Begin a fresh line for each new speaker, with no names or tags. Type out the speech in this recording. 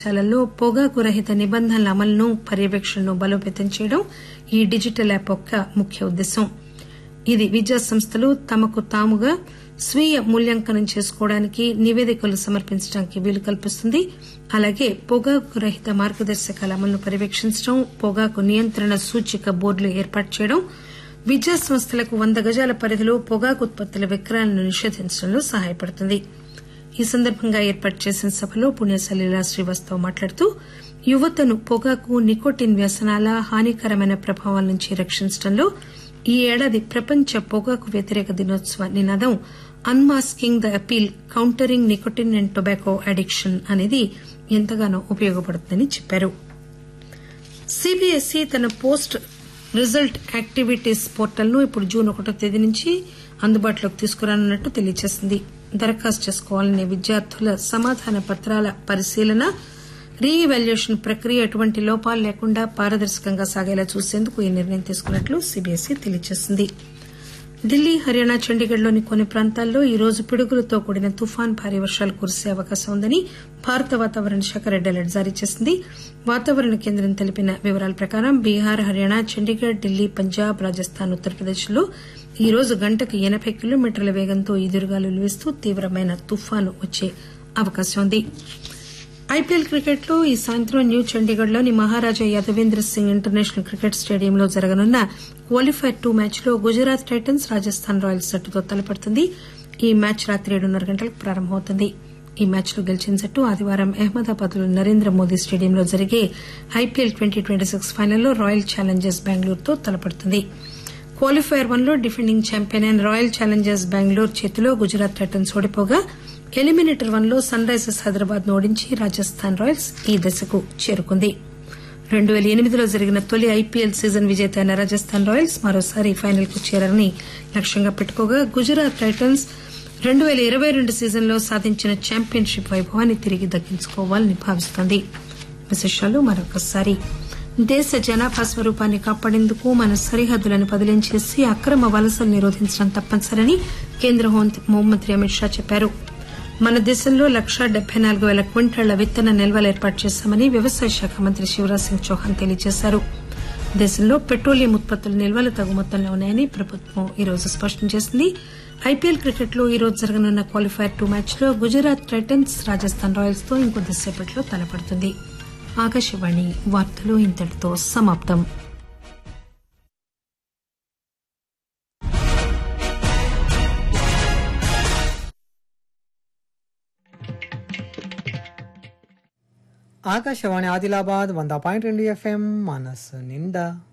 పాఠశాలల్లో పొగాకు రహిత నిబంధనల అమలును పర్యవేక్షణను బలోపేతం చేయడం ఈ డిజిటల్ యాప్ యొక్క ముఖ్య ఉద్దేశ్యం ఇది విద్యాసంస్థలు తమకు తాముగా స్వీయ మూల్యాంకనం చేసుకోవడానికి నివేదికలు సమర్పించడానికి వీలు కల్పిస్తుంది అలాగే పొగాకు రహిత మార్గదర్శకాల అమలును పర్యవేక్షించడం పొగాకు నియంత్రణ సూచిక బోర్డులు ఏర్పాటు చేయడం విద్యాసంస్థలకు వంద గజాల పరిధిలో పొగాకు ఉత్పత్తుల విక్రయాలను నిషేధించడంలో సహాయపడుతుంది ఈ సందర్భంగా ఏర్పాటు చేసిన సభలో పుణ్యసలి లీలా శ్రీవాస్తవ్ మాట్లాడుతూ యువతను పొగాకు నికోటిన్ వ్యసనాల హానికరమైన ప్రభావాల నుంచి రక్షించడంలో ఈ ఏడాది ప్రపంచ పొగాకు వ్యతిరేక దినోత్సవ నినాదం unmasking the appeal countering nicotine and tobacco addiction అనేది ఎంతగానో ఉపయోగపడుతుందని చెప్పారు సీబీఎస్ఈ తన పోస్ట్ రిజల్ట్ యాక్టివిటీస్ పోర్టల్ ను ఇప్పుడు జూన్ ఒకటో తేదీ నుంచి అందుబాటులోకి తీసుకురానున్నట్టు తెలియజేసింది దరఖాస్తు చేసుకోవాలనే విద్యార్థుల సమాధాన పత్రాల పరిశీలన రీ ఇవాల్యుయేషన్ ప్రక్రియ ఎటువంటి లోపాలు లేకుండా పారదర్శకంగా సాగేలా చూసేందుకు ఈ నిర్ణయం తీసుకున్నట్లు సీబీఎస్ఈ తెలియజేసింది ఢిల్లీ హర్యానా చండీగఢ్లోని కొన్ని ప్రాంతాల్లో ఈ రోజు పిడుగులతో కూడిన తుఫాన్ భారీ వర్షాలు కురిసే అవకాశం ఉందని భారత వాతావరణ శాఖ రెడ్ అలర్ట్ జారీ చేసింది వాతావరణ కేంద్రం తెలిపిన వివరాల ప్రకారం బీహార్ హర్యానా చండీగఢ్ ఢిల్లీ పంజాబ్ రాజస్థాన్ ఉత్తరప్రదేశ్లో ఈ రోజు గంటకు ఎనబై కిలోమీటర్ల వేగంతో ఈదురుగాలులు వీస్తూ తీవ్రమైన తుఫాను వచ్చే అవకాశం ఉంది ఐపీఎల్ క్రికెట్ లో ఈ సాయంత్రం న్యూ చండీగఢ్ లోని మహారాజా యాదవేంద్ర సింగ్ ఇంటర్నేషనల్ క్రికెట్ స్టేడియంలో జరగనున్న క్వాలిఫైర్ టూ మ్యాచ్ లో గుజరాత్ టైటన్స్ రాజస్థాన్ రాయల్స్ జట్టుతో తలపడుతుంది ఈ మ్యాచ్ రాత్రి ఏడున్నర గంటలకు ప్రారంభమవుతుంది ఈ మ్యాచ్ లో గెలిచిన జట్టు ఆదివారం అహ్మదాబాద్ లోని నరేంద్ర మోదీ స్టేడియంలో జరిగే ఐపీఎల్ ట్వంటీ ట్వంటీ సిక్స్ ఫైనల్లో రాయల్ ఛాలెంజర్స్ బెంగళూరుతో తలపడుతుంది క్వాలిఫైర్ వన్ లో డిఫెండింగ్ ఛాంపియన్ అయిన రాయల్ ఛాలెంజర్స్ బెంగళూరు చేతిలో గుజరాత్ టైటన్స్ ఓడిపోగా ఎలిమినేటర్ వన్ లో సన్ రైజర్స్ హైదరాబాద్ ను ఓడించి రాజస్థాన్ రాయల్స్ ఈ దశకు చేరుకుంది రెండు పేల ఎనిమిదిలో జరిగిన తొలి ఐపీఎల్ సీజన్ విజేత అయిన రాజస్థాన్ రాయల్స్ మరోసారి ఫైనల్ కు చేరాలని లక్ష్యంగా పెట్టుకోగా గుజరాత్ టైటన్స్ రెండు పేల ఇరవై రెండు సీజన్లో సాధించిన ఛాంపియన్షిప్ వైభవాన్ని తిరిగి దక్కించుకోవాలని భావిస్తోంది విశేషాలు మరొకసారి దేశ జనాభా స్వరూపాన్ని కాపాడేందుకు మన సరిహద్దులను బదిలీ చేసి అక్రమ వలసలు నిరోధించడం తప్పనిసరని కేంద్ర హోంమంత్రి అమిత్ షా చెప్పారు మన దేశంలో లక్షా డెబ్బై నాలుగు పేల క్వింటాళ్ల విత్తన నిల్వలు ఏర్పాటు చేశామని వ్యవసాయ శాఖ మంత్రి శివరాజ్ సింగ్ చౌహాన్ తెలియజేశారు దేశంలో పెట్రోలియం ఉత్పత్తుల నిల్వలు తగు మొత్తంలో ఉన్నాయని ప్రభుత్వం ఈ రోజు స్పష్టం చేసింది ఐపీఎల్ క్రికెట్ లో ఈ రోజు జరగనున్న క్వాలిఫైర్ టూ మ్యాచ్ లో గుజరాత్ టైటన్స్ రాజస్థాన్ రాయల్స్ తో ఇంకొద్దిసేపట్లో తలపడుతుంది ఆకాశవాణి వార్తలు ఇంతటితో సమాప్తం
ఆకాశవాణి ఆదిలాబాద్ వంద పాయింట్ రెండు ఎఫ్ఎం మనసు నిండా